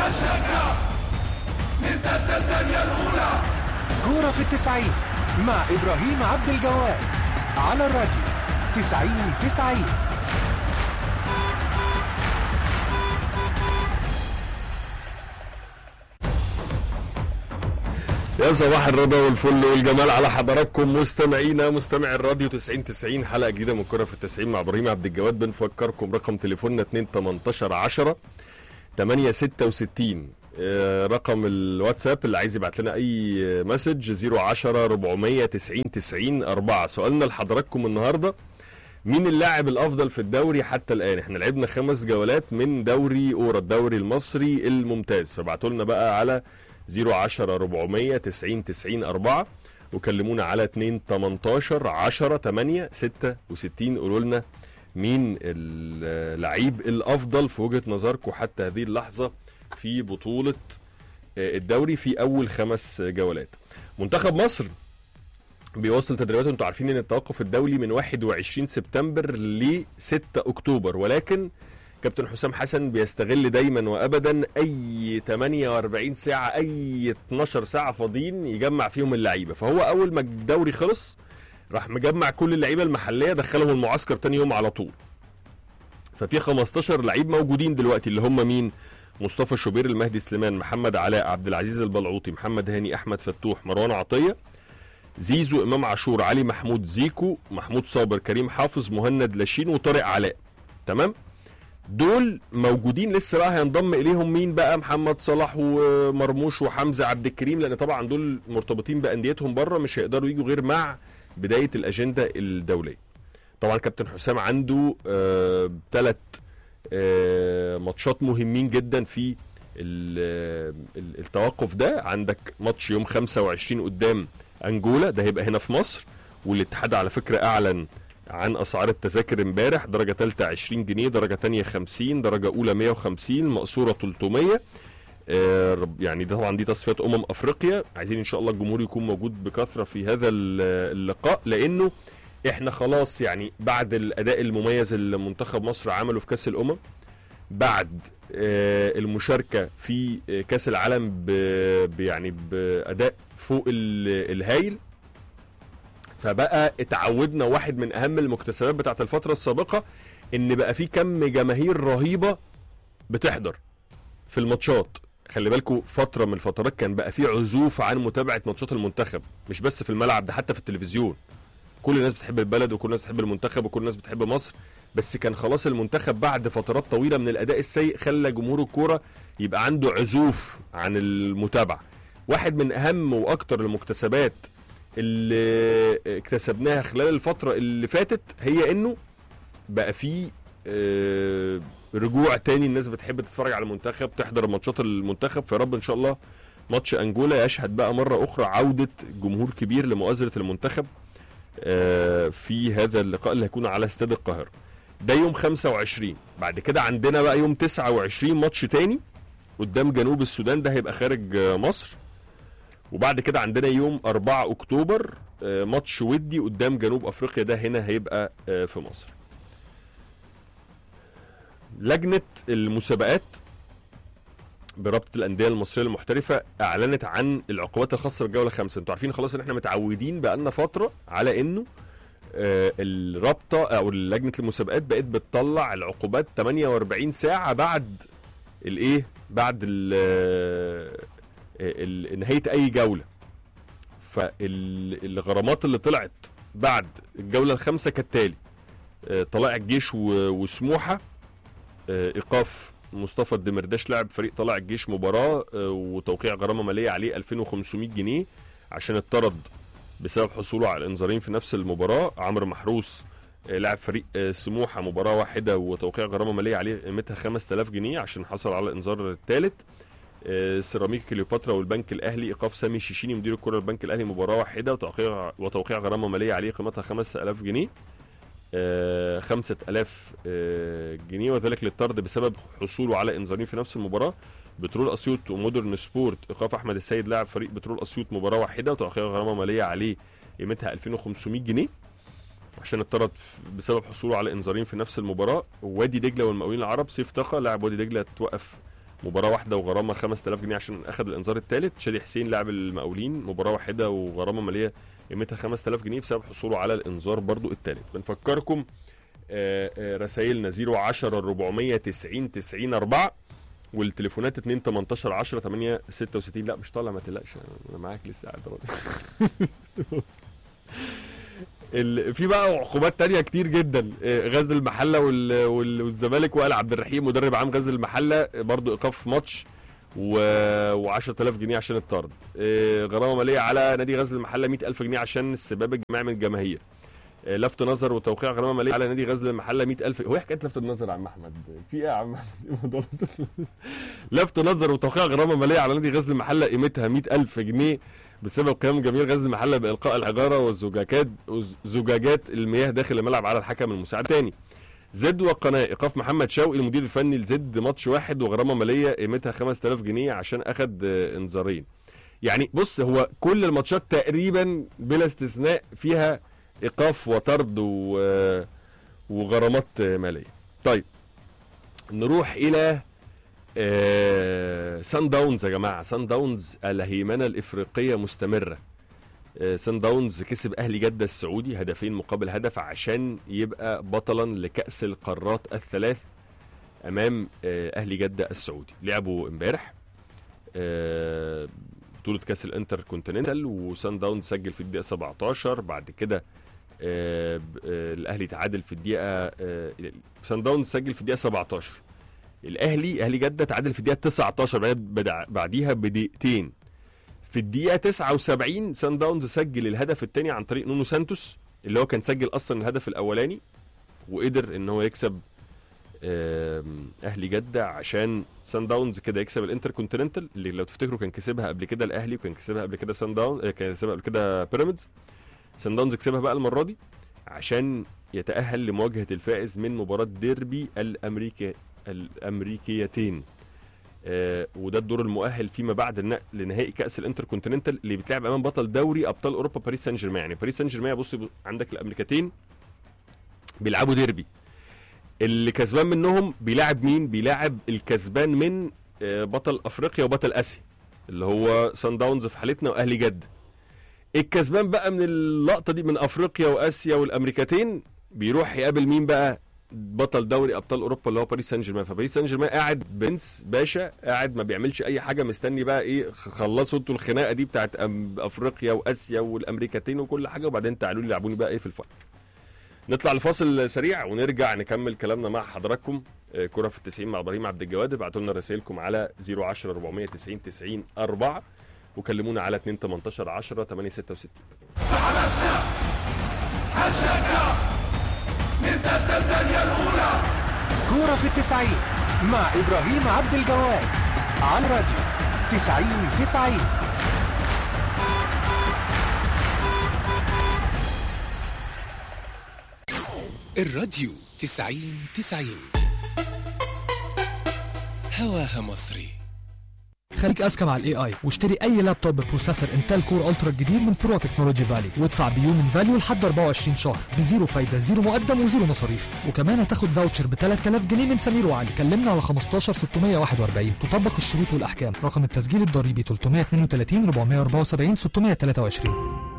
هنشجع نتقدم الدنيا الأولى كورة في التسعين مع إبراهيم عبد الجواد على الراديو تسعين تسعين يا صباح الرضا والفل والجمال على حضراتكم مستمعينا مستمع الراديو 90 90 حلقه جديده من كره في التسعين مع ابراهيم عبد الجواد بنفكركم رقم تليفوننا 2 18 10 8 66 آه، رقم الواتساب اللي عايز يبعت لنا اي مسج 010 490 90 4 سؤالنا لحضراتكم النهارده مين اللاعب الافضل في الدوري حتى الان احنا لعبنا خمس جولات من دوري اورا الدوري المصري الممتاز فابعتوا لنا بقى على 010 400 90 90 4 وكلمونا على 2 18 10 8 66 قولوا لنا مين اللعيب الافضل في وجهه نظركم حتى هذه اللحظه في بطوله آه، الدوري في اول خمس جولات منتخب مصر بيواصل تدريباته انتوا عارفين ان التوقف الدولي من 21 سبتمبر ل 6 اكتوبر ولكن كابتن حسام حسن بيستغل دايما وابدا اي 48 ساعه اي 12 ساعه فاضيين يجمع فيهم اللعيبه فهو اول ما الدوري خلص راح مجمع كل اللعيبه المحليه دخلهم المعسكر تاني يوم على طول ففي 15 لعيب موجودين دلوقتي اللي هم مين مصطفى شوبير المهدي سليمان محمد علاء عبد العزيز البلعوطي محمد هاني احمد فتوح مروان عطيه زيزو امام عاشور علي محمود زيكو محمود صابر كريم حافظ مهند لاشين وطارق علاء تمام دول موجودين لسه بقى هينضم اليهم مين بقى محمد صلاح ومرموش وحمزه عبد الكريم لان طبعا دول مرتبطين بانديتهم بره مش هيقدروا يجوا غير مع بدايه الاجنده الدوليه طبعا كابتن حسام عنده ثلاث آه ماتشات مهمين جدا في ال- ال- التوقف ده عندك ماتش يوم 25 قدام انجولا ده هيبقى هنا في مصر والاتحاد على فكره اعلن عن اسعار التذاكر امبارح درجه ثالثه 20 جنيه درجه ثانيه 50 درجه اولى 150 مقصوره 300 آه، رب- يعني ده طبعا دي تصفيات امم افريقيا عايزين ان شاء الله الجمهور يكون موجود بكثره في هذا ال- اللقاء لانه احنا خلاص يعني بعد الاداء المميز اللي منتخب مصر عمله في كاس الامم بعد آه، المشاركه في آه، كاس العالم ب ب- يعني باداء فوق ال- الهايل فبقى اتعودنا واحد من اهم المكتسبات بتاعت الفتره السابقه ان بقى في كم جماهير رهيبه بتحضر في الماتشات خلي بالكم فتره من الفترات كان بقى في عزوف عن متابعه ماتشات المنتخب مش بس في الملعب ده حتى في التلفزيون كل الناس بتحب البلد وكل الناس بتحب المنتخب وكل الناس بتحب مصر بس كان خلاص المنتخب بعد فترات طويله من الاداء السيء خلى جمهور الكوره يبقى عنده عزوف عن المتابعه واحد من اهم واكتر المكتسبات اللي اكتسبناها خلال الفتره اللي فاتت هي انه بقى في آه، رجوع تاني الناس بتحب تتفرج على المنتخب تحضر ماتشات المنتخب فيا رب ان شاء الله ماتش انجولا يشهد بقى مره اخرى عوده جمهور كبير لمؤازره المنتخب آه، في هذا اللقاء اللي هيكون على استاد القاهره ده يوم 25 بعد كده عندنا بقى يوم 29 ماتش تاني قدام جنوب السودان ده هيبقى خارج آه، مصر وبعد كده عندنا يوم 4 اكتوبر آه، ماتش ودي قدام جنوب افريقيا ده هنا هيبقى آه، في مصر لجنه المسابقات برابطه الانديه المصريه المحترفه اعلنت عن العقوبات الخاصه بالجوله الخامسه انتوا عارفين خلاص ان احنا متعودين بقالنا فتره على انه آه، الرابطه او لجنه المسابقات بقت بتطلع العقوبات 48 ساعه بعد الايه بعد ال ال- نهايه اي جوله فالغرامات اللي طلعت بعد الجوله الخامسه كالتالي آه، طلائع الجيش و- وسموحه آه، ايقاف مصطفى الدمرداش لاعب فريق طلائع الجيش مباراه آه، وتوقيع غرامه ماليه عليه 2500 جنيه عشان اتطرد بسبب حصوله على الانذارين في نفس المباراه عمرو محروس آه، لاعب فريق آه، سموحه مباراه واحده وتوقيع غرامه ماليه عليه قيمتها 5000 جنيه عشان حصل على الانذار الثالث آه، سيراميك كليوباترا والبنك الاهلي ايقاف سامي الشيشيني مدير الكره البنك الاهلي مباراه واحده وتوقيع وتوقيع غرامه ماليه عليه قيمتها 5000 جنيه آه، 5000 آه، جنيه وذلك للطرد بسبب حصوله على انذارين في نفس المباراه بترول اسيوط ومودرن سبورت ايقاف احمد السيد لاعب فريق بترول اسيوط مباراه واحده وتوقيع غرامه ماليه عليه قيمتها 2500 جنيه عشان اتطرد بسبب حصوله على انذارين في نفس المباراه وادي دجله والمقاولين العرب سيف طاقه لاعب وادي دجله توقف مباراه واحده وغرامه 5000 جنيه عشان اخذ الانذار الثالث شادي حسين لاعب المقاولين مباراه واحده وغرامه ماليه قيمتها 5000 جنيه بسبب حصوله على الانذار برضو الثالث بنفكركم آه، آه، رسائلنا 010 490 90 4 والتليفونات 2 18 10 8 66 لا مش طالع ما تقلقش انا معاك لسه قاعد راضي. ال... في بقى عقوبات تانية كتير جدا آه، غزل المحله وال... وال... والزمالك وائل عبد الرحيم مدرب عام غزل المحله آه، برضو ايقاف ماتش و... و10000 جنيه عشان الطرد آه، غرامه ماليه على نادي غزل المحله 100000 جنيه عشان السباب الجماعي من الجماهير آه، لفت نظر وتوقيع غرامه ماليه على نادي غزل المحله 100000 هو إيه حكايه لفت النظر يا عم احمد في ايه يا عم احمد إيه موضوع لفت- لفت نظر وتوقيع غرامه ماليه على نادي غزل المحله قيمتها 100000 جنيه بسبب قيام جماهير غزل المحله بالقاء الحجاره والزجاجات زجاجات المياه داخل الملعب على الحكم المساعد تاني زد والقناه ايقاف محمد شوقي المدير الفني لزد ماتش واحد وغرامه ماليه قيمتها 5000 جنيه عشان اخذ آه، انذارين يعني بص هو كل الماتشات تقريبا بلا استثناء فيها ايقاف وطرد و... آه، وغرامات آه، ماليه طيب نروح الى آه سان داونز يا جماعه سان داونز الهيمنه الافريقيه مستمره آه سان داونز كسب اهلي جده السعودي هدفين مقابل هدف عشان يبقى بطلا لكاس القارات الثلاث امام آه اهلي جده السعودي لعبوا امبارح آه بطوله كاس الانتر كونتيننتال وسان داونز سجل في الدقيقه 17 بعد كده آه ب- آه الاهلي تعادل في الدقيقه آه سان داونز سجل في الدقيقه 17 الاهلي اهلي جده تعادل في الدقيقه 19 بعد- بدع- بعديها بدقيقتين في الدقيقه 79 سان داونز سجل الهدف الثاني عن طريق نونو سانتوس اللي هو كان سجل اصلا الهدف الاولاني وقدر ان هو يكسب آم، اهلي جده عشان سان داونز كده يكسب الانتر كونتيننتال اللي لو تفتكروا كان كسبها قبل كده الاهلي وكان كسبها قبل كده سان داون آه، كان كسبها قبل كده بيراميدز سان داونز كسبها بقى المره دي عشان يتاهل لمواجهه الفائز من مباراه ديربي الامريكي الامريكيتين آه وده الدور المؤهل فيما بعد النقل لنهائي كاس الانتر كونتيننتال اللي بيتلعب امام بطل دوري ابطال اوروبا باريس سان جيرمان يعني باريس سان جيرمان بص عندك الامريكتين بيلعبوا ديربي اللي كسبان منهم بيلاعب مين بيلاعب الكسبان من آه، بطل افريقيا وبطل اسيا اللي هو سان داونز في حالتنا واهلي جده الكسبان بقى من اللقطه دي من افريقيا واسيا والامريكتين بيروح يقابل مين بقى بطل دوري ابطال اوروبا اللي هو باريس سان جيرمان فباريس سان جيرمان قاعد بنس باشا قاعد ما بيعملش اي حاجه مستني بقى ايه خلصوا انتوا الخناقه دي بتاعت أم- افريقيا واسيا والامريكتين وكل حاجه وبعدين تعالوا لي لعبوني بقى ايه في الفاينل نطلع لفاصل سريع ونرجع نكمل كلامنا مع حضراتكم آه، كرة في التسعين مع ابراهيم عبد الجواد ابعتوا لنا رسائلكم على 010 490 90 4 وكلمونا على 2 18 10 8 66 حمسنا هنشجع نبدأ الدنيا الأولى كورة في التسعين مع إبراهيم عبد الجواد على الراديو تسعين تسعين الراديو تسعين تسعين هواها مصري خليك اذكى مع الاي اي واشتري اي لابتوب ببروسيسور انتل كور الترا الجديد من فروع تكنولوجي فالي وادفع بيو من فاليو لحد 24 شهر بزيرو فايده زيرو مقدم وزيرو مصاريف وكمان هتاخد فاوتشر ب 3000 جنيه من سمير وعلي كلمنا على 15 641 تطبق الشروط والاحكام رقم التسجيل الضريبي 332 474 623